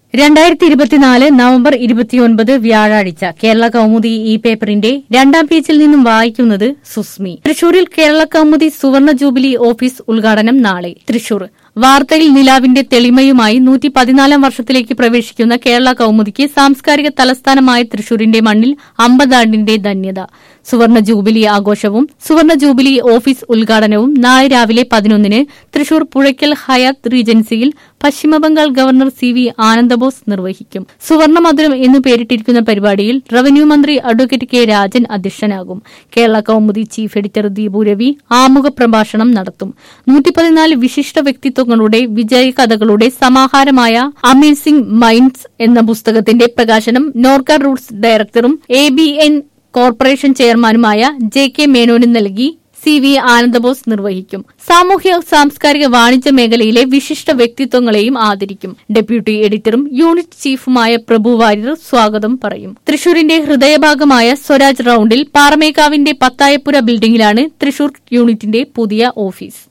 രണ്ടായിരത്തി ഇരുപത്തിനാല് നവംബർ ഇരുപത്തിയൊൻപത് വ്യാഴാഴ്ച കേരള കൗമുദി ഈ പേപ്പറിന്റെ രണ്ടാം പേജിൽ നിന്നും വായിക്കുന്നത് സുസ്മി തൃശൂരിൽ കേരള കൗമുദി സുവർണ ജൂബിലി ഓഫീസ് ഉദ്ഘാടനം നാളെ തൃശൂർ വാർത്തയിൽ നിലാവിന്റെ തെളിമയുമായി നൂറ്റി പതിനാലാം വർഷത്തിലേക്ക് പ്രവേശിക്കുന്ന കേരള കൗമുദിക്ക് സാംസ്കാരിക തലസ്ഥാനമായ തൃശൂരിന്റെ മണ്ണിൽ അമ്പതാണ്ടിന്റെ ധന്യത സുവർണ ജൂബിലി ആഘോഷവും സുവർണ ജൂബിലി ഓഫീസ് ഉദ്ഘാടനവും നാളെ രാവിലെ പതിനൊന്നിന് തൃശൂർ പുഴയ്ക്കൽ ഹയാത്ത് റീജൻസിയിൽ Paschimbangal governor C V Anandabose നിർവഹിക്കും സുവർണ മധുരം എന്ന് പേരിട്ടിരിക്കുന്ന പരിപാടിയിൽ റവന്യൂ മന്ത്രി അഡ്വക്കേറ്റ് കെ രാജൻ അധ്യക്ഷനാകും കേരള കൗമുദി ചീഫ് എഡിറ്റർ ദീപു രവി ആമുഖ പ്രഭാഷണം നടത്തും നൂറ്റി പതിനാല് വിശിഷ്ട വ്യക്തിത്വങ്ങളുടെ വിജയകഥകളുടെ സമാഹാരമായ അമേസിംഗ് മൈൻഡ്സ് എന്ന പുസ്തകത്തിന്റെ പ്രകാശനം നോർക്ക റൂട്ട്സ് ഡയറക്ടറും എ ബി എൻ കോർപ്പറേഷൻ ചെയർമാനുമായ ജെ കെ മേനോന് നൽകി സി വി ആനന്ദബോസ് നിർവഹിക്കും സാമൂഹ്യ സാംസ്കാരിക വാണിജ്യ മേഖലയിലെ വിശിഷ്ട വ്യക്തിത്വങ്ങളെയും ആദരിക്കും ഡെപ്യൂട്ടി എഡിറ്ററും യൂണിറ്റ് ചീഫുമായ പ്രഭു വാര്യർ സ്വാഗതം പറയും തൃശൂരിന്റെ ഹൃദയഭാഗമായ സ്വരാജ് റൌണ്ടിൽ പാറമേക്കാവിന്റെ പത്തായപ്പുര ബിൽഡിംഗിലാണ് തൃശൂർ യൂണിറ്റിന്റെ പുതിയ ഓഫീസ്